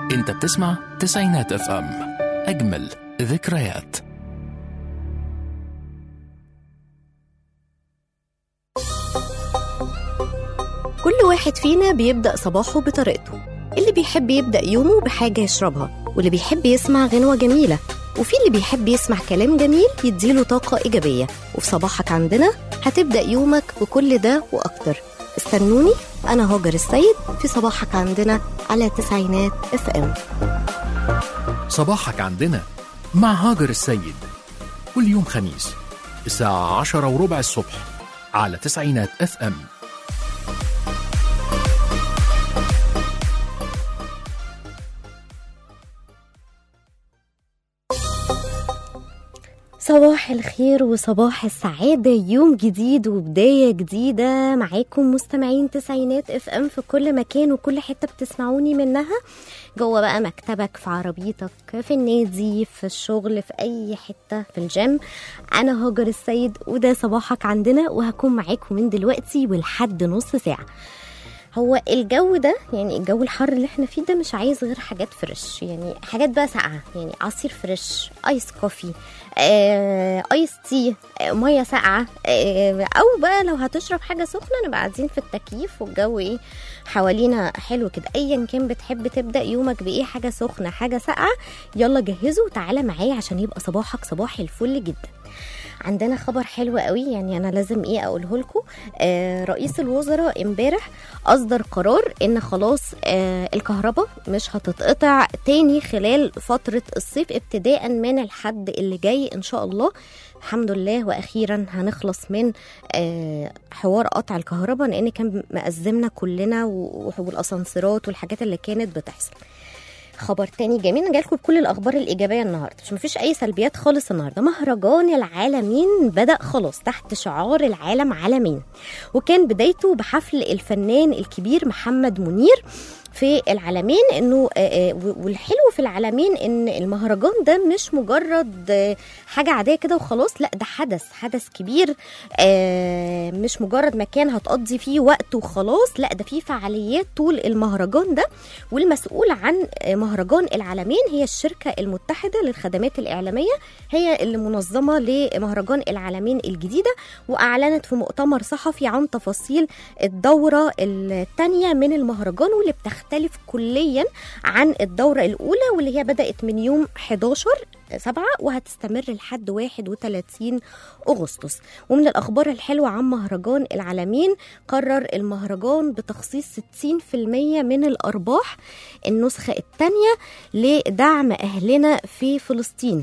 انت بتسمع تسعينات اف ام اجمل ذكريات كل واحد فينا بيبدأ صباحه بطريقته اللي بيحب يبدأ يومه بحاجة يشربها واللي بيحب يسمع غنوة جميلة وفي اللي بيحب يسمع كلام جميل يديله طاقة إيجابية وفي صباحك عندنا هتبدأ يومك بكل ده وأكتر استنوني أنا هاجر السيد في صباحك عندنا على تسعينات اف ام صباحك عندنا مع هاجر السيد كل يوم خميس الساعة عشرة وربع الصبح على تسعينات اف ام صباح الخير وصباح السعادة يوم جديد وبداية جديدة معاكم مستمعين تسعينات اف ام في كل مكان وكل حتة بتسمعوني منها جوه بقى مكتبك في عربيتك في النادي في الشغل في اي حتة في الجيم انا هاجر السيد وده صباحك عندنا وهكون معاكم من دلوقتي ولحد نص ساعة هو الجو ده يعني الجو الحر اللي احنا فيه ده مش عايز غير حاجات فريش يعني حاجات بقى ساقعه يعني عصير فريش ايس كوفي آه، ايس تي آه، ميه ساقعه آه، او بقى لو هتشرب حاجه سخنه نبقى قاعدين في التكييف والجو ايه حوالينا حلو كده ايا كان بتحب تبدا يومك بايه حاجه سخنه حاجه ساقعه يلا جهزه وتعالى معايا عشان يبقى صباحك صباح الفل جدا عندنا خبر حلو قوي يعني انا لازم ايه اقوله لكم آه رئيس الوزراء امبارح اصدر قرار ان خلاص آه الكهرباء مش هتتقطع تاني خلال فتره الصيف ابتداء من الحد اللي جاي ان شاء الله الحمد لله واخيرا هنخلص من آه حوار قطع الكهرباء لان كان مأزمنا كلنا و- والاسانسيرات والحاجات اللي كانت بتحصل خبر تاني جميل انا جايلكم بكل الاخبار الايجابيه النهارده مش مفيش اي سلبيات خالص النهارده مهرجان العالمين بدا خلاص تحت شعار العالم عالمين وكان بدايته بحفل الفنان الكبير محمد منير في العالمين انه آه، آه، والحلو في العالمين ان المهرجان ده مش مجرد آه، حاجه عاديه كده وخلاص لا ده حدث حدث كبير آه، مش مجرد مكان هتقضي فيه وقت وخلاص لا ده فيه فعاليات طول المهرجان ده والمسؤول عن مهرجان العالمين هي الشركة المتحدة للخدمات الإعلامية هي اللي منظمة لمهرجان العالمين الجديدة وأعلنت في مؤتمر صحفي عن تفاصيل الدورة الثانية من المهرجان واللي بتختلف كليا عن الدورة الأولى واللي هي بدأت من يوم 11 سبعة وهتستمر لحد 31 أغسطس ومن الأخبار الحلوة عن مهرجان العالمين قرر المهرجان بتخصيص 60% من الأرباح النسخة الثانية لدعم أهلنا في فلسطين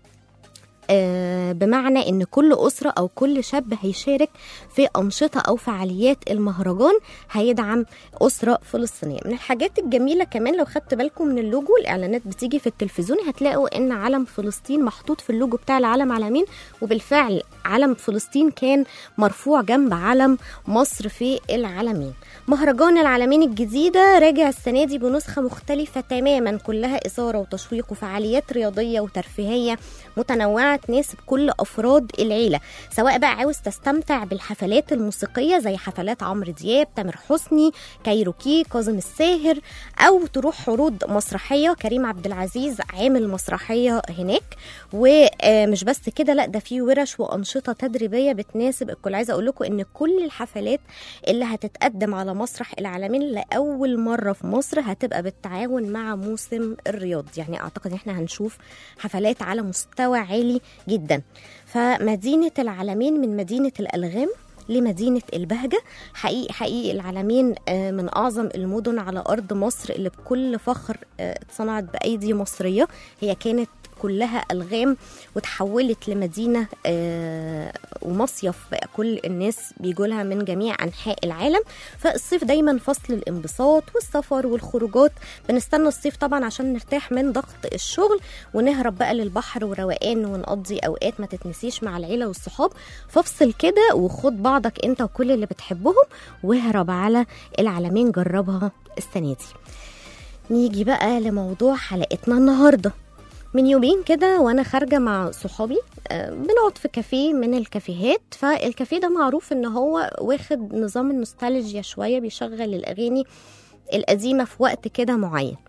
آه، بمعنى ان كل اسره او كل شاب هيشارك في انشطه او فعاليات المهرجان هيدعم اسره فلسطينيه من الحاجات الجميله كمان لو خدت بالكم من اللوجو الاعلانات بتيجي في التلفزيون هتلاقوا ان علم فلسطين محطوط في اللوجو بتاع العلم عالمين وبالفعل علم فلسطين كان مرفوع جنب علم مصر في العالمين مهرجان العالمين الجديدة راجع السنة دي بنسخة مختلفة تماما كلها إثارة وتشويق وفعاليات رياضية وترفيهية متنوعة تناسب كل أفراد العيلة سواء بقى عاوز تستمتع بالحفلات الموسيقية زي حفلات عمرو دياب تامر حسني كايروكي كاظم الساهر أو تروح عروض مسرحية كريم عبد العزيز عامل مسرحية هناك ومش بس كده لا ده في ورش وأنشطة تدريبية بتناسب الكل عايزة أقول لكم إن كل الحفلات اللي هتتقدم على مسرح العالمين لأول مرة في مصر هتبقى بالتعاون مع موسم الرياض يعني أعتقد إن إحنا هنشوف حفلات على مستوى عالي جدا فمدينة العالمين من مدينة الألغام لمدينة البهجة حقيقي حقيقي العالمين آه، من أعظم المدن على أرض مصر اللي بكل فخر آه، اتصنعت بأيدي مصرية هي كانت كلها ألغام وتحولت لمدينة آه، ومصيف بقى كل الناس بيجولها من جميع أنحاء العالم فالصيف دايما فصل الانبساط والسفر والخروجات بنستنى الصيف طبعا عشان نرتاح من ضغط الشغل ونهرب بقى للبحر وروقان ونقضي أوقات ما تتنسيش مع العيلة والصحاب فافصل كده وخد بعضك انت وكل اللي بتحبهم واهرب على العالمين جربها السنة دي نيجي بقى لموضوع حلقتنا النهارده من يومين كده وانا خارجه مع صحابي آه، بنقعد في كافيه من الكافيهات فالكافيه ده معروف ان هو واخد نظام النوستالجيا شويه بيشغل الاغاني القديمه في وقت كده معين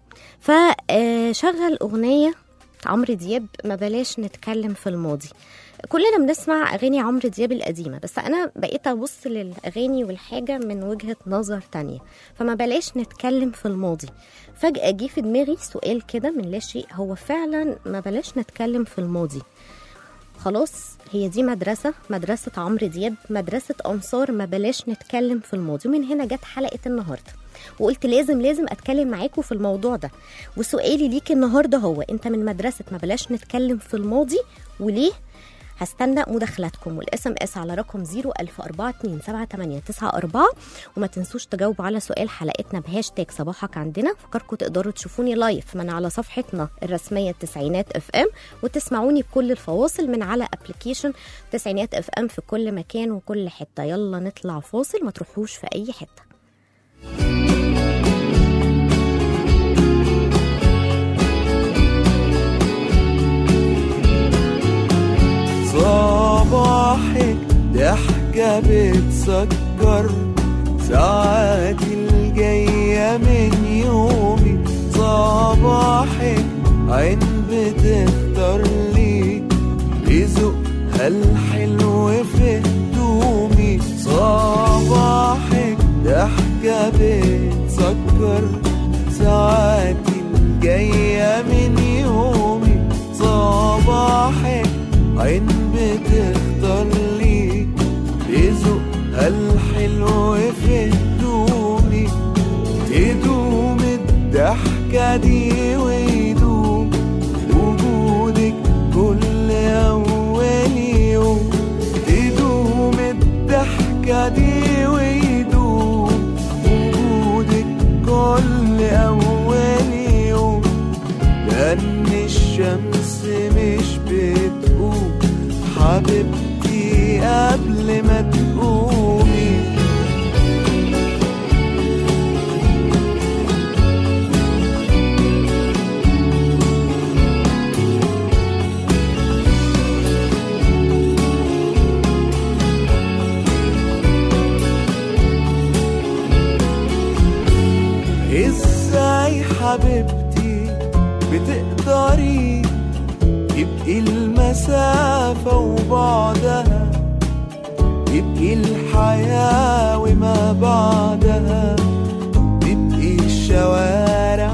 فشغل اغنيه عمرو دياب ما بلاش نتكلم في الماضي كلنا بنسمع اغاني عمرو دياب القديمه بس انا بقيت ابص للاغاني والحاجه من وجهه نظر تانية فما بلاش نتكلم في الماضي فجاه جه في دماغي سؤال كده من لا شيء هو فعلا ما بلاش نتكلم في الماضي خلاص هي دي مدرسة مدرسة عمرو دياب مدرسة أنصار ما بلاش نتكلم في الماضي ومن هنا جت حلقة النهاردة وقلت لازم لازم أتكلم معاكم في الموضوع ده وسؤالي ليك النهاردة هو أنت من مدرسة ما بلاش نتكلم في الماضي وليه هستنى مداخلاتكم والاس ام اس على رقم 010427894 وما تنسوش تجاوبوا على سؤال حلقتنا بهاشتاج صباحك عندنا فكركم تقدروا تشوفوني لايف من على صفحتنا الرسميه التسعينات اف ام وتسمعوني بكل الفواصل من على ابلكيشن تسعينات اف ام في كل مكان وكل حته يلا نطلع فاصل ما تروحوش في اي حته صباحك ضحكة بتسكر ساعاتي الجاية من يومي صباحك عين بتختار لي رزقها الحلو في هدومي صباحك ضحكة بتسكر ساعاتي الجاية من يومي صباحك عين بتختار لي رزقها الحلو في هدومي تدوم الضحكة دي ويدوم وجودك كل أول يوم تدوم الضحكة دي ويدوم وجودك كل أول يوم لأن الشمس مش بتقوم حبيبتي قبل ما تقومي ازاي حبيبتي بتقدري يبقي المسافة وبعدها يبقي الحياة وما بعدها تبقي الشوارع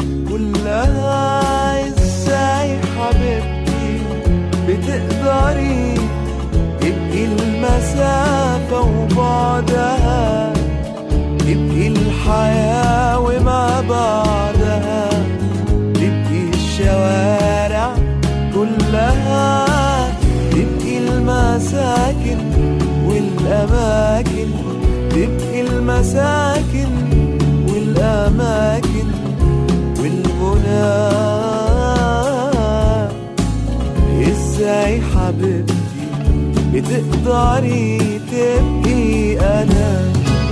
كلها ازاي حبيبتي بتقدري تبقي المسافة وبعدها تبقي الحياة وما بعدها تبقي الشوارع كلها تبقي المساكن والأماكن تبقي المساكن والأماكن والمنى ازاي حبيبتي بتقدري تبقي أنا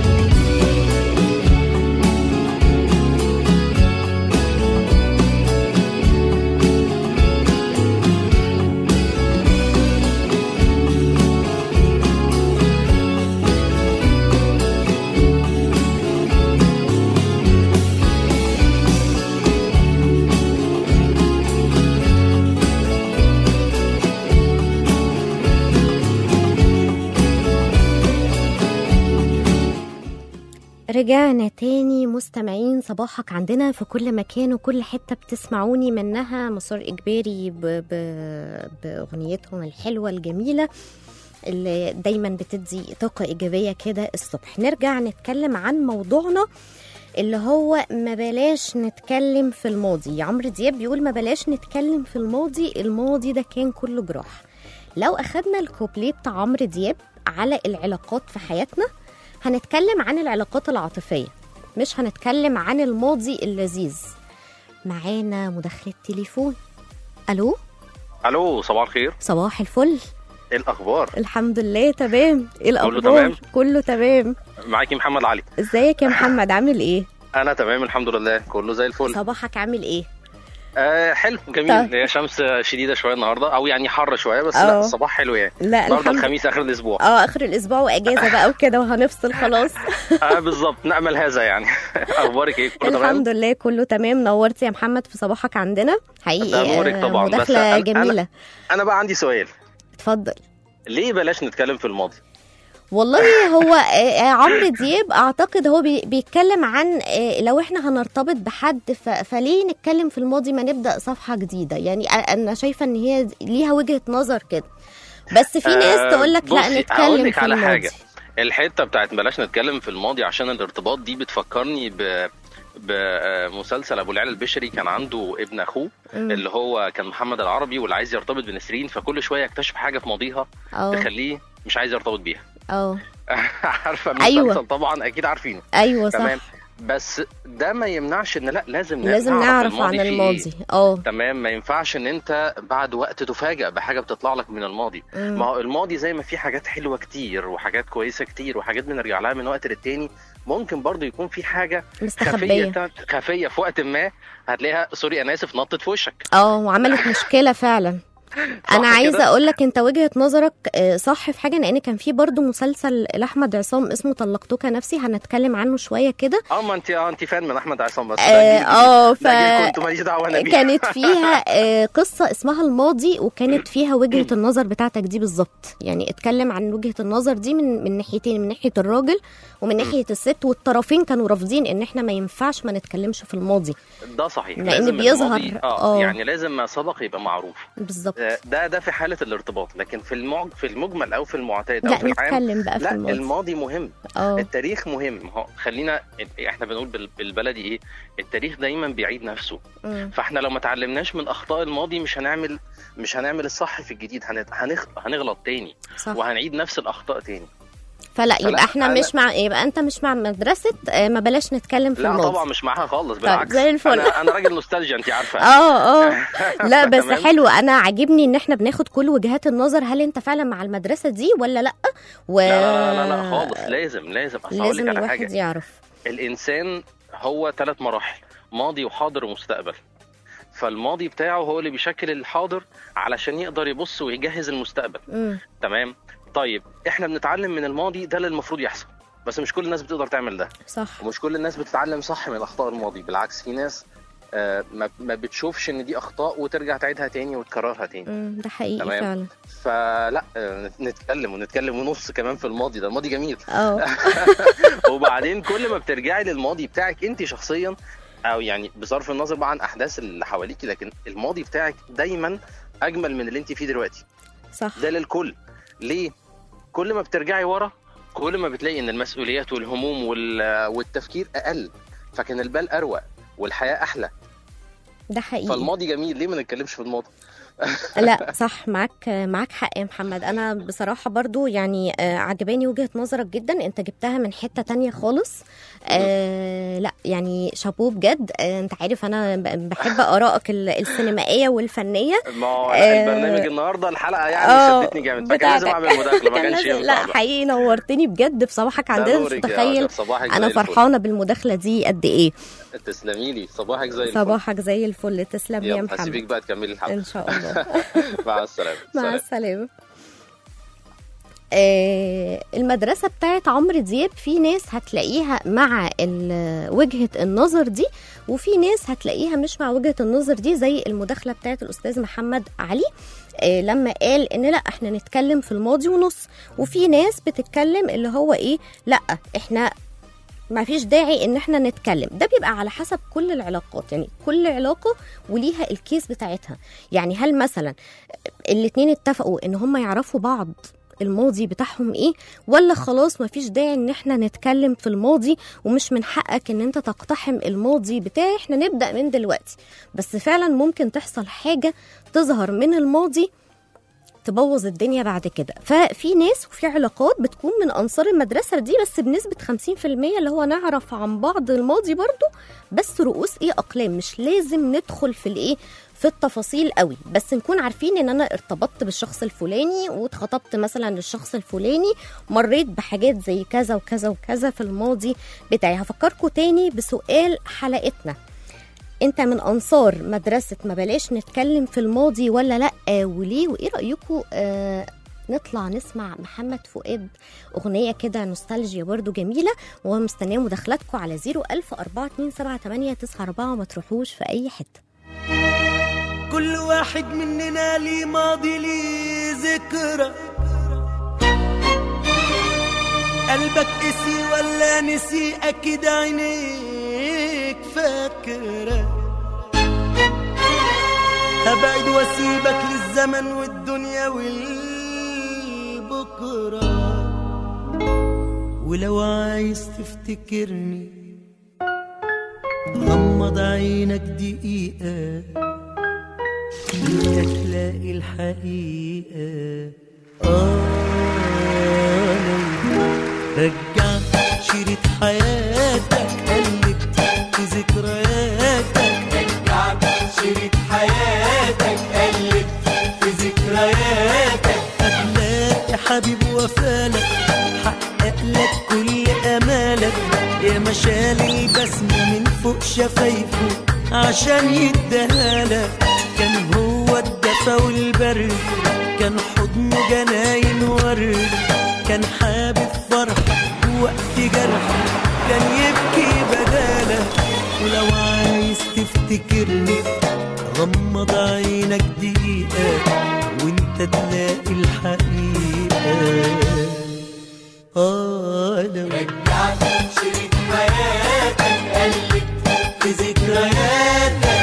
رجعنا تاني مستمعين صباحك عندنا في كل مكان وكل حتة بتسمعوني منها مسار إجباري ب... ب... بأغنيتهم الحلوة الجميلة اللي دايما بتدي طاقة إيجابية كده الصبح نرجع نتكلم عن موضوعنا اللي هو ما بلاش نتكلم في الماضي عمرو دياب بيقول ما بلاش نتكلم في الماضي الماضي ده كان كله جراح لو أخدنا الكوبليه بتاع عمرو دياب على العلاقات في حياتنا هنتكلم عن العلاقات العاطفية مش هنتكلم عن الماضي اللذيذ معانا مداخلة تليفون ألو الو صباح الخير صباح الفل ايه الاخبار الحمد لله تمام ايه الأخبار تمام؟ كله تمام معاكي محمد علي ازيك يا محمد عامل ايه انا تمام الحمد لله كله زي الفل صباحك عامل ايه آه حلو طيب. جميل هي شمس شديده شويه النهارده او يعني حر شويه بس أه. لا الصباح حلو يعني لا النهارده الحمد الخميس اخر الاسبوع اه اخر الاسبوع واجازه بقى وكده وهنفصل خلاص آه بالظبط نامل هذا يعني اخبارك ايه كله تمام الحمد لله كله تمام نورت يا محمد في صباحك عندنا حقيقي ده نورك آه، طبعاً، بس مداخله أنا- أنا- جميله انا بقى عندي سؤال اتفضل ليه بلاش نتكلم في الماضي والله هو آه، آه، عمرو دياب اعتقد هو بي- بيتكلم عن آه، لو احنا هنرتبط بحد ف- فليه نتكلم في الماضي ما نبدا صفحه جديده يعني آه، انا شايفه ان هي ليها وجهه نظر كده بس في ناس آه، تقول لك لا بصي، نتكلم هقولك في على الماضي حاجة. الحته بتاعت بلاش نتكلم في الماضي عشان الارتباط دي بتفكرني ب بمسلسل ابو العلا البشري كان عنده ابن اخوه مم. اللي هو كان محمد العربي واللي عايز يرتبط بنسرين فكل شويه يكتشف حاجه في ماضيها اه تخليه مش عايز يرتبط بيها اه عارفه أيوة. المسلسل طبعا اكيد عارفينه ايوه صح تمام بس ده ما يمنعش ان لا لازم لازم نعرف عن فيه إيه. الماضي اه تمام ما ينفعش ان انت بعد وقت تفاجأ بحاجه بتطلع لك من الماضي مم. ما هو الماضي زي ما في حاجات حلوه كتير وحاجات كويسه كتير وحاجات بنرجع لها من وقت للتاني ممكن برضو يكون في حاجه خفيه مستخبيه تا- خفيه في وقت ما هتلاقيها سوري انا اسف نطت في وشك اه وعملت مشكله فعلا انا صح عايزه كده؟ اقول لك انت وجهه نظرك آه، صح في حاجه لان كان في برضو مسلسل لاحمد عصام اسمه طلقتك نفسي هنتكلم عنه شويه كده اه ما انت اه انت فان من احمد عصام بس ده اه جيل آه، جديد. ده جيل ف كنت ماليش دعوه انا بيه كانت فيها آه، قصة اسمها الماضي وكانت فيها وجهة النظر بتاعتك دي بالظبط يعني اتكلم عن وجهة النظر دي من من ناحيتين من ناحية الراجل ومن ناحية الست والطرفين كانوا رافضين ان احنا ما ينفعش ما نتكلمش في الماضي ده صحيح لأن لازم بيظهر- الماضي- اه آه. يعني لازم ما سبق يبقى معروف بالظبط آه، ده ده في حاله الارتباط لكن في المعج... في المجمل او في المعتاد او لا في العام نتكلم بقى في لا الماضي الماضي مهم اه التاريخ مهم هو خلينا احنا بنقول بال- بالبلدي ايه التاريخ دايما بيعيد نفسه مم. فاحنا لو ما اتعلمناش من اخطاء الماضي مش هنعمل مش هنعمل الصح في الجديد هنت- هنخ... هنغلط تاني صح وهنعيد نفس الاخطاء تاني فلا فلا، يبقى احنا أنا- مش مع يبقى انت مش مع مدرسة آه، ما بلاش نتكلم في لا الماضي طبعا مش معاها خالص بالعكس زي الفل. انا انا راجل نوستالجيا انت عارفه اه اه لا بس تمام؟ حلو انا عاجبني ان احنا بناخد كل وجهات النظر هل انت فعلا مع المدرسه دي ولا لا و... لا لا لا, لا خالص لازم لازم اصل هقول لازم لك على الواحد حاجه يعرف الانسان هو ثلاث مراحل ماضي وحاضر ومستقبل فالماضي بتاعه هو اللي بيشكل الحاضر علشان يقدر يبص ويجهز المستقبل مم. تمام طيب احنا بنتعلم من الماضي ده اللي المفروض يحصل بس مش كل الناس بتقدر تعمل ده صح ومش كل الناس بتتعلم صح من اخطاء الماضي بالعكس في ناس آه، ما ما بتشوفش ان دي اخطاء وترجع تعيدها تاني وتكررها تاني مم. ده حقيقي تمام. فعلا فلا آه، نتكلم ونتكلم ونص كمان في الماضي ده الماضي جميل اه وبعدين كل ما بترجعي للماضي بتاعك انت شخصيا او يعني بصرف النظر بقى عن احداث اللي حواليكي لكن الماضي بتاعك دايما اجمل من اللي انت فيه دلوقتي صح ده للكل ليه كل ما بترجعي ورا كل ما بتلاقي ان المسؤوليات والهموم وال- والتفكير اقل فكان البال اروق والحياه احلى ده حقيقي فالماضي جميل ليه ما نتكلمش في الماضي لا صح معاك معاك حق يا محمد انا بصراحه برضو يعني آه، عجباني وجهه نظرك جدا انت جبتها من حته تانية خالص آه لا يعني شابوه بجد آه انت عارف انا ب- بحب ارائك ال- السينمائيه والفنيه ما هو آه، البرنامج النهارده الحلقه آه، يعني شدتني جامد فكان لازم بتاعتك. اعمل مداخله ما كان كانش لازم- ينفع لا بقى. حقيقي نورتني بجد في صباحك ده عندنا مش نورك يا متخيل رجل، صباحك انا زي الفل. فرحانه بالمداخله دي قد ايه تسلمي لي صباحك زي الفل صباحك زي الفل تسلم يا يلا هسيبك محمد بقى تكملي الحلقه ان شاء الله مع السلامه مع سلام. السلامة آه، المدرسة بتاعت عمرو دياب في ناس هتلاقيها مع ال- وجهة النظر دي وفي ناس هتلاقيها مش مع وجهة النظر دي زي المداخلة بتاعت الأستاذ محمد علي آه، لما قال ان لا احنا نتكلم في الماضي ونص وفي ناس بتتكلم اللي هو ايه لا احنا ما فيش داعي ان احنا نتكلم ده بيبقى على حسب كل العلاقات يعني كل علاقة وليها الكيس بتاعتها يعني هل مثلا الاتنين اتفقوا ان هم يعرفوا بعض الماضي بتاعهم ايه ولا خلاص مفيش داعي ان احنا نتكلم في الماضي ومش من حقك ان انت تقتحم الماضي بتاعي احنا نبدا من دلوقتي بس فعلا ممكن تحصل حاجه تظهر من الماضي تبوظ الدنيا بعد كده ففي ناس وفي علاقات بتكون من انصار المدرسه دي بس بنسبه 50% اللي هو نعرف عن بعض الماضي برضو بس رؤوس ايه اقلام مش لازم ندخل في الايه في التفاصيل قوي بس نكون عارفين ان انا ارتبطت بالشخص الفلاني واتخطبت مثلا للشخص الفلاني مريت بحاجات زي كذا وكذا وكذا في الماضي بتاعي هفكركم تاني بسؤال حلقتنا انت من انصار مدرسه ما بلاش نتكلم في الماضي ولا لا وليه وايه رايكم آه نطلع نسمع محمد فؤاد أغنية كده نوستالجيا برضو جميلة ومستنية مداخلاتكم على 01000 427 وما تروحوش في أي حتة كل واحد مننا ليه ماضي ليه ذكرى قلبك قسي ولا نسي اكيد عينيك فاكرة هبعد واسيبك للزمن والدنيا والبكرة ولو عايز تفتكرني غمض عينك دقيقة دنيا تلاقي الحقيقة آه لو رجعت شريط حياتك قلبت في ذكرياتك رجعت شريط حياتك قلبت في ذكرياتك هتلاقي حبيب وفالك حقق لك كل امالك يا مشال البسم من فوق شفايفه عشان يديهالك كان هو الدفا والبرد كان حضنه جناين ورد كان حابب فرح وقت جرح كان يبكي بدالك ولو عايز تفتكرني غمض عينك دقيقة وانت تلاقي الحقيقة آه لو رجعت شريط حياتك قلبت في ذكرياتك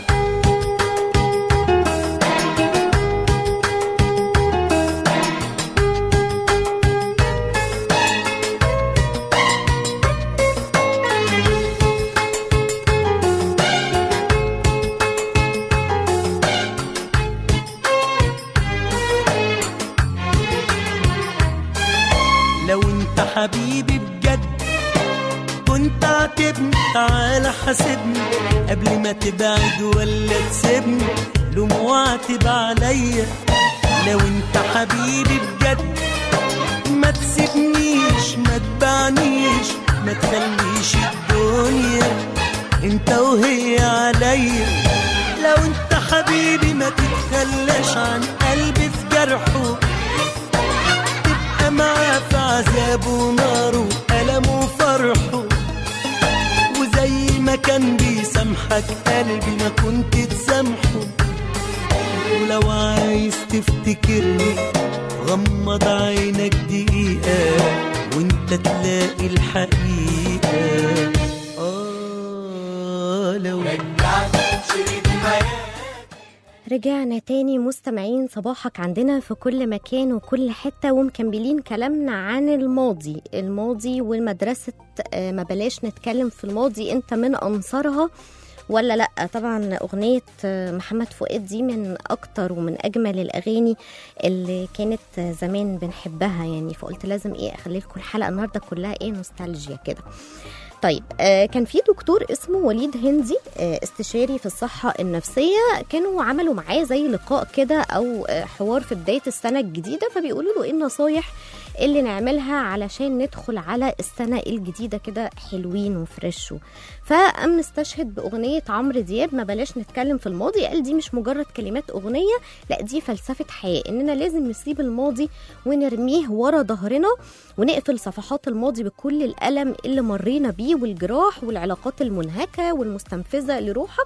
لو انت حبيبي بجد كنت عاتبني تعالى حاسبني قبل ما تبعد ولا تسيبني لوم واعتب عليا لو انت حبيبي بجد ما تسيبنيش ما تبعنيش ما تخليش الدنيا انت وهي عليا لو انت حبيبي ما تتخلاش عن قلبي في جرحه تبقى معاه في عذابه وناره ألمه وفرحه وزي ما كان بيسامحك قلبي ما كنت تسامحه ولو عايز تفتكرني غمض عينك دقيقة وانت تلاقي الحقيقة آه لو رجعت شريط حياتك رجعنا تاني مستمعين صباحك عندنا في كل مكان وكل حتة ومكملين كلامنا عن الماضي الماضي والمدرسة آه، ما بلاش نتكلم في الماضي انت من أنصارها ولا لا طبعا أغنية آه، محمد فؤاد دي من أكتر ومن أجمل الأغاني اللي كانت آه، زمان بنحبها يعني فقلت لازم إيه أخلي لكم الحلقة النهاردة كلها إيه نوستالجيا كده طيب آه كان في دكتور اسمه وليد هندي آه استشاري في الصحة النفسية كانوا عملوا معاه زي لقاء كده أو آه حوار في بداية السنة الجديدة فبيقولوا له إيه النصايح اللي نعملها علشان ندخل على السنة الجديدة كده حلوين وفريش فقام استشهد بأغنية عمرو دياب ما بلاش نتكلم في الماضي قال دي مش مجرد كلمات أغنية لا دي فلسفة حياة إننا لازم نسيب الماضي ونرميه ورا ظهرنا ونقفل صفحات الماضي بكل الألم اللي مرينا بيه والجراح والعلاقات المنهكة والمستنفذة لروحك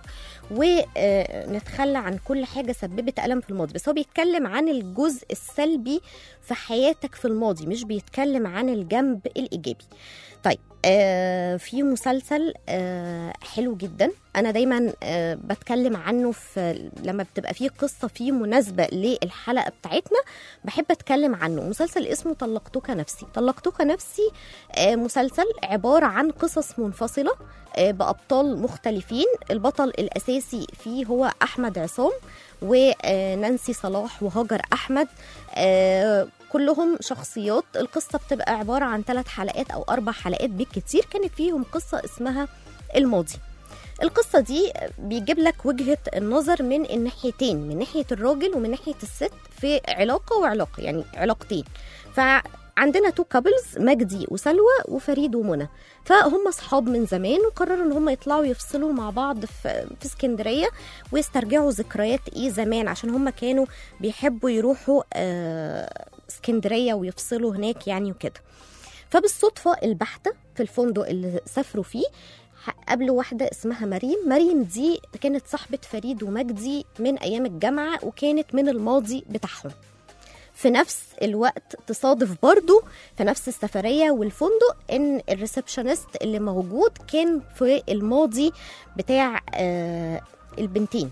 ونتخلى عن كل حاجة سببت ألم في الماضي بس هو بيتكلم عن الجزء السلبي في حياتك في الماضي مش بيتكلم عن الجنب الإيجابي طيب آه في مسلسل آه حلو جدا انا دايما آه بتكلم عنه في لما بتبقى فيه قصه فيه مناسبه للحلقه بتاعتنا بحب اتكلم عنه مسلسل اسمه طلقتك نفسي طلقتك نفسي آه مسلسل عباره عن قصص منفصله آه بابطال مختلفين البطل الاساسي فيه هو احمد عصام ونانسي صلاح وهاجر احمد آه كلهم شخصيات القصة بتبقى عبارة عن ثلاث حلقات أو أربع حلقات بالكتير كانت فيهم قصة اسمها الماضي القصة دي بيجيب لك وجهة النظر من الناحيتين من ناحية الراجل ومن ناحية الست في علاقة وعلاقة يعني علاقتين فعندنا تو كابلز مجدي وسلوى وفريد ومنى فهم اصحاب من زمان وقرروا ان هم يطلعوا يفصلوا مع بعض في, في اسكندريه ويسترجعوا ذكريات ايه زمان عشان هم كانوا بيحبوا يروحوا آه اسكندريه ويفصلوا هناك يعني وكده فبالصدفه البحته في الفندق اللي سافروا فيه ح- قابلوا واحدة اسمها مريم مريم دي كانت صاحبة فريد ومجدي من أيام الجامعة وكانت من الماضي بتاعهم في نفس الوقت تصادف برضو في نفس السفرية والفندق ان الريسبشنست اللي موجود كان في الماضي بتاع آه البنتين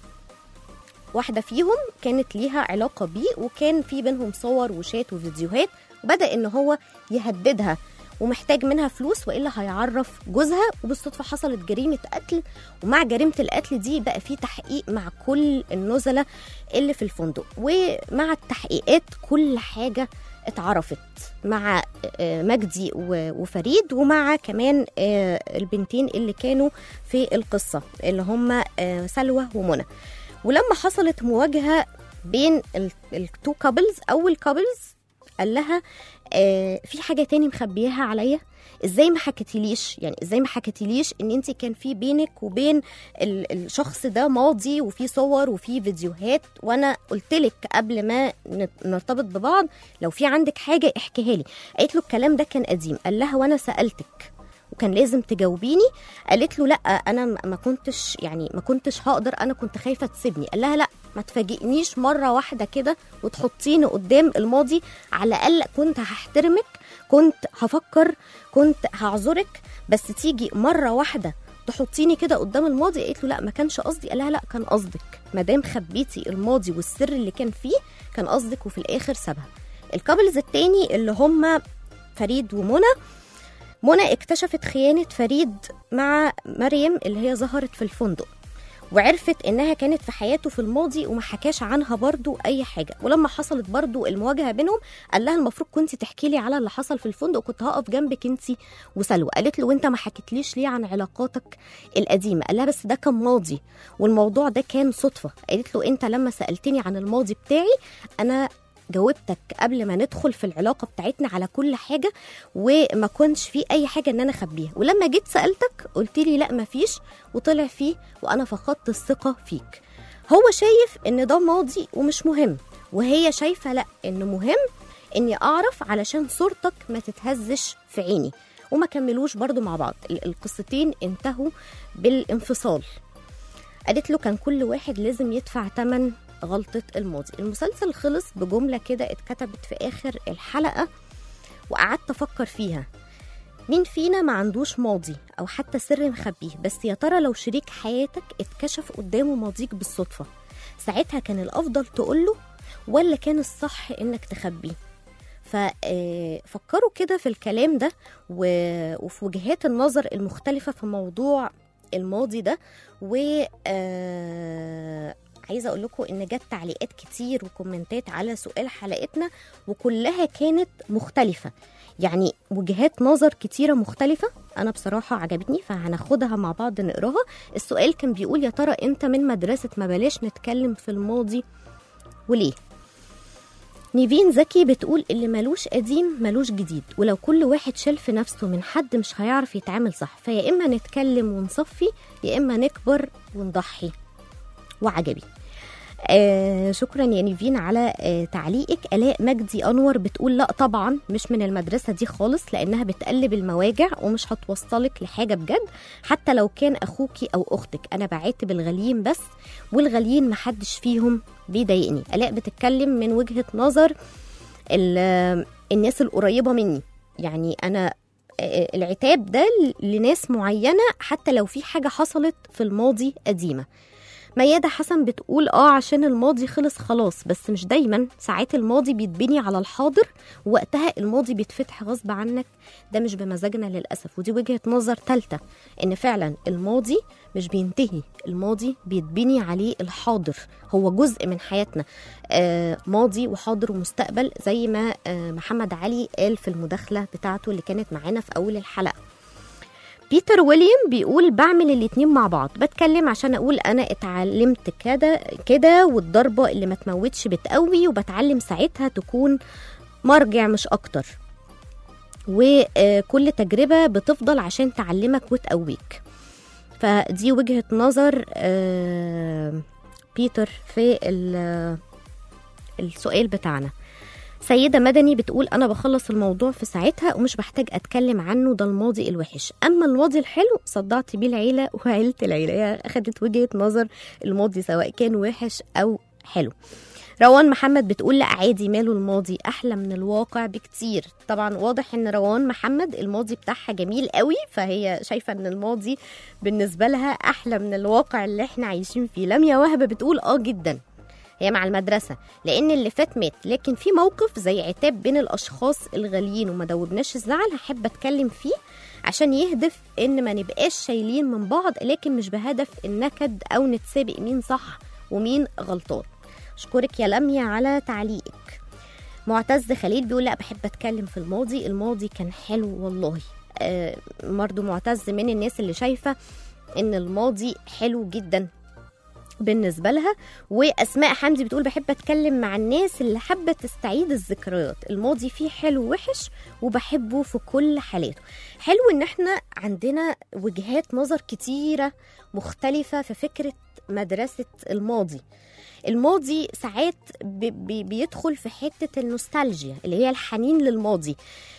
واحدة فيهم كانت ليها علاقة بيه وكان في بينهم صور وشات وفيديوهات وبدأ ان هو يهددها ومحتاج منها فلوس والا هيعرف جوزها وبالصدفه حصلت جريمه قتل ومع جريمه القتل دي بقى في تحقيق مع كل النزلاء اللي في الفندق ومع التحقيقات كل حاجه اتعرفت مع آه، مجدي و- وفريد ومع كمان آه، البنتين اللي كانوا في القصه اللي هم آه، سلوى ومنى ولما حصلت مواجهه بين التو كابلز اول كابلز قال لها آه في حاجه تاني مخبياها عليا ازاي ما حكيتيليش يعني ازاي ما حكيتيليش ان انت كان في بينك وبين ال- الشخص ده ماضي وفي صور وفي فيديوهات وانا قلت لك قبل ما نت- نرتبط ببعض لو في عندك حاجه احكيها لي قالت له الكلام ده كان قديم قال لها وانا سالتك وكان لازم تجاوبيني قالت له لا انا ما ما كنتش يعني ما كنتش هقدر انا كنت خايفه تسيبني قال لها لا ما تفاجئنيش مره واحده كده وتحطيني قدام الماضي على الاقل كنت هحترمك كنت هفكر كنت هعذرك بس تيجي مره واحده تحطيني كده قدام الماضي قالت له لا ما كانش قصدي قال لها لا كان قصدك ما دام خبيتي الماضي والسر اللي كان فيه كان قصدك وفي الاخر سابها الكابلز التاني اللي هم فريد ومنى منى اكتشفت خيانة فريد مع مريم اللي هي ظهرت في الفندق وعرفت انها كانت في حياته في الماضي وما حكاش عنها برضو اي حاجه ولما حصلت برضو المواجهه بينهم قال لها المفروض كنت تحكي لي على اللي حصل في الفندق وكنت هقف جنبك انت وسلوى قالت له وانت ما حكيتليش ليه عن علاقاتك القديمه قال لها بس ده كان ماضي والموضوع ده كان صدفه قالت له انت لما سالتني عن الماضي بتاعي انا جاوبتك قبل ما ندخل في العلاقه بتاعتنا على كل حاجه وما كنتش في اي حاجه ان انا اخبيها ولما جيت سالتك قلت لي لا مفيش وطلع فيه وانا فقدت الثقه فيك هو شايف ان ده ماضي ومش مهم وهي شايفه لا انه مهم اني اعرف علشان صورتك ما تتهزش في عيني وما كملوش برضو مع بعض ال- القصتين انتهوا بالانفصال قالت له كان كل واحد لازم يدفع تمن غلطة الماضي المسلسل خلص بجملة كده اتكتبت في آخر الحلقة وقعدت أفكر فيها مين فينا ما عندوش ماضي أو حتى سر مخبيه بس يا ترى لو شريك حياتك اتكشف قدامه ماضيك بالصدفة ساعتها كان الأفضل تقوله ولا كان الصح إنك تخبيه ففكروا كده في الكلام ده و- وفي وجهات النظر المختلفة في موضوع الماضي ده و آه، عايزه اقول لكم ان جت تعليقات كتير وكومنتات على سؤال حلقتنا وكلها كانت مختلفه يعني وجهات نظر كتيره مختلفه انا بصراحه عجبتني فهناخدها مع بعض نقراها السؤال كان بيقول يا ترى انت من مدرسه ما بلاش نتكلم في الماضي وليه نيفين زكي بتقول اللي ملوش قديم ملوش جديد ولو كل واحد شال في نفسه من حد مش هيعرف يتعامل صح فيا اما نتكلم ونصفي يا اما نكبر ونضحي وعجبي آه شكرا يا نيفين على آه تعليقك الاء مجدي انور بتقول لا طبعا مش من المدرسه دي خالص لانها بتقلب المواجع ومش هتوصلك لحاجه بجد حتى لو كان اخوكي او اختك انا بعاتب الغاليين بس والغاليين محدش فيهم بيضايقني الاء بتتكلم من وجهه نظر ال- الناس القريبه مني يعني انا آه، العتاب ده لناس معينه حتى لو في حاجه حصلت في الماضي قديمه ميادة حسن بتقول اه عشان الماضي خلص خلاص بس مش دايما ساعات الماضي بيتبني على الحاضر ووقتها الماضي بيتفتح غصب عنك ده مش بمزاجنا للأسف ودي وجهة نظر تالتة ان فعلا الماضي مش بينتهي الماضي بيتبني عليه الحاضر هو جزء من حياتنا آه ماضي وحاضر ومستقبل زي ما آه محمد علي قال في المداخلة بتاعته اللي كانت معانا في أول الحلقة بيتر ويليام بيقول بعمل الاتنين مع بعض بتكلم عشان اقول انا اتعلمت كده كده والضربه اللي ما تموتش بتقوي وبتعلم ساعتها تكون مرجع مش اكتر وكل تجربه بتفضل عشان تعلمك وتقويك فدي وجهه نظر آه، بيتر في ال- السؤال بتاعنا سيدة مدني بتقول أنا بخلص الموضوع في ساعتها ومش بحتاج أتكلم عنه ده الماضي الوحش أما الماضي الحلو صدعت بيه العيلة وعيلة العيلة هي أخدت وجهة نظر الماضي سواء كان وحش أو حلو روان محمد بتقول لا عادي ماله الماضي احلى من الواقع بكتير طبعا واضح ان روان محمد الماضي بتاعها جميل قوي فهي شايفه ان الماضي بالنسبه لها احلى من الواقع اللي احنا عايشين فيه لميا وهبه بتقول اه جدا هي مع المدرسة لأن اللي فات مات لكن في موقف زي عتاب بين الأشخاص الغاليين وما دوبناش الزعل هحب أتكلم فيه عشان يهدف إن ما نبقاش شايلين من بعض لكن مش بهدف النكد أو نتسابق مين صح ومين غلطان أشكرك يا لميا على تعليقك معتز خليل بيقول لا بحب أتكلم في الماضي الماضي كان حلو والله آه برضو معتز من الناس اللي شايفة إن الماضي حلو جدا بالنسبة لها وأسماء حمدي بتقول بحب أتكلم مع الناس اللي حابة تستعيد الذكريات الماضي فيه حلو وحش وبحبه في كل حالاته حلو إن احنا عندنا وجهات نظر كتيرة مختلفة في فكرة مدرسة الماضي الماضي ساعات بي بي بيدخل في حتة النوستالجيا اللي هي الحنين للماضي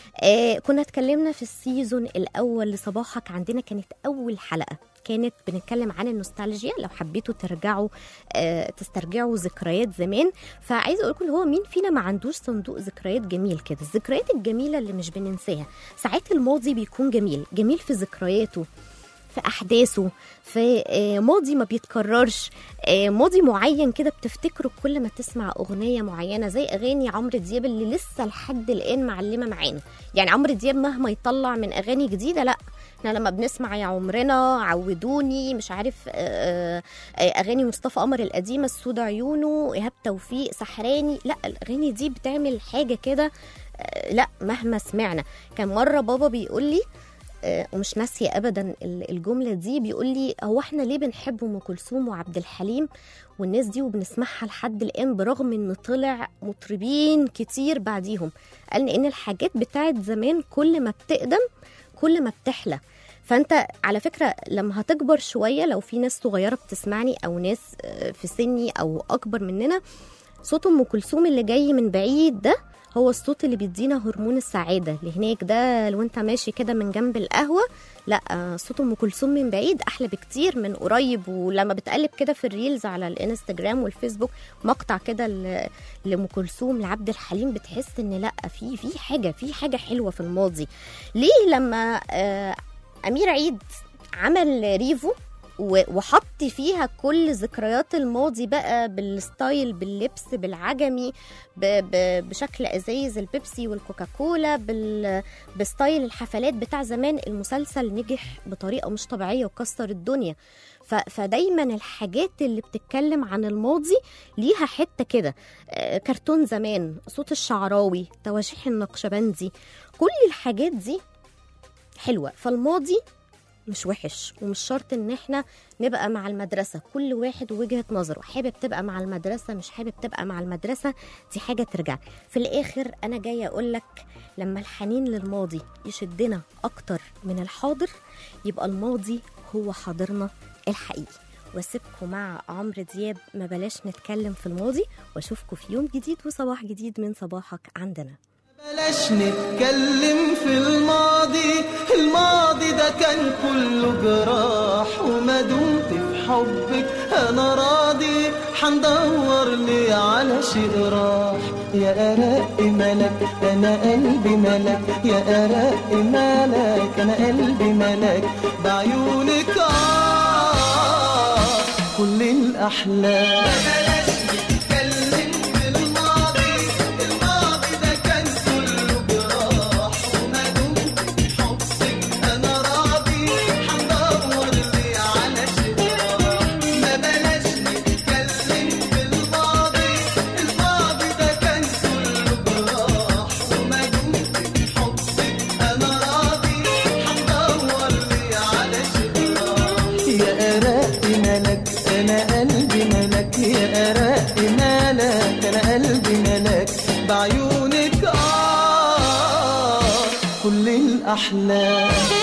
آه كنا اتكلمنا في السيزون الأول لصباحك عندنا كانت أول حلقة كانت بنتكلم عن النوستالجيا لو حبيتوا ترجعوا آه تسترجعوا ذكريات زمان فعايزه اقول لكم هو مين فينا ما عندوش صندوق ذكريات جميل كده الذكريات الجميله اللي مش بننساها ساعات الماضي بيكون جميل جميل في ذكرياته في احداثه في آه، ماضي ما بيتكررش آه، ماضي معين كده بتفتكره كل ما تسمع اغنيه معينه زي اغاني عمرو دياب اللي لسه لحد الان معلمه معانا يعني عمرو دياب مهما يطلع من اغاني جديده لا احنا لما بنسمع يا عمرنا عودوني مش عارف آه، آه، اغاني مصطفى قمر القديمه السود عيونه ايهاب توفيق سحراني لا الاغاني دي بتعمل حاجه كده آه، لا مهما سمعنا كان مره بابا بيقول لي آه، ومش ناسيه ابدا ال- الجمله دي بيقول لي هو احنا ليه بنحب ام كلثوم وعبد الحليم والناس دي وبنسمعها لحد الان برغم ان طلع مطربين كتير بعديهم قال ان الحاجات بتاعت زمان كل ما بتقدم كل ما بتحلى فانت على فكره لما هتكبر شويه لو في ناس صغيره بتسمعني او ناس آه، في سني او اكبر مننا صوت ام كلثوم اللي جاي من بعيد ده هو الصوت اللي بيدينا هرمون السعاده اللي هناك ده لو انت ماشي كده من جنب القهوه لا آه، صوت ام كلثوم من بعيد احلى بكتير من قريب ولما بتقلب كده في الريلز على الانستجرام والفيسبوك مقطع كده ل- لام كلثوم لعبد الحليم بتحس ان لا في في حاجه في حاجه حلوه في الماضي ليه لما آه، امير عيد عمل ريفو و- وحط فيها كل ذكريات الماضي بقى بالستايل باللبس بالعجمي ب- ب- بشكل ازايز البيبسي والكوكاكولا بال- بستايل الحفلات بتاع زمان المسلسل نجح بطريقه مش طبيعيه وكسر الدنيا ف- فدايما الحاجات اللي بتتكلم عن الماضي ليها حته كده آه، كرتون زمان صوت الشعراوي تواشيح النقشبندي كل الحاجات دي حلوه فالماضي مش وحش ومش شرط ان احنا نبقى مع المدرسه كل واحد وجهه نظره حابب تبقى مع المدرسه مش حابب تبقى مع المدرسه دي حاجه ترجع في الاخر انا جايه اقول لك لما الحنين للماضي يشدنا اكتر من الحاضر يبقى الماضي هو حاضرنا الحقيقي واسيبكم مع عمرو دياب ما بلاش نتكلم في الماضي واشوفكم في يوم جديد وصباح جديد من صباحك عندنا بلاش نتكلم في الماضي الماضي ده كان كله جراح وما دمت في حبك انا راضي حندور لي على شيء راح يا أرق ملك أنا قلبي ملك يا أرق ملك أنا قلبي ملك بعيونك آه كل الأحلام بلاش نتكلم في الماضي الماضي ده كان كله جراح وما دمت في حبك أنا راضي حندور لي على شراح ما بلاش نتكلم في الماضي الماضي ده كان كله جراح وما دمت في حبك أنا راضي حندور لي على شراح يا أرق ملك أنا قلبي ملك يا أرق ملك أنا قلبي ملك بعيونك آه كل الأحلام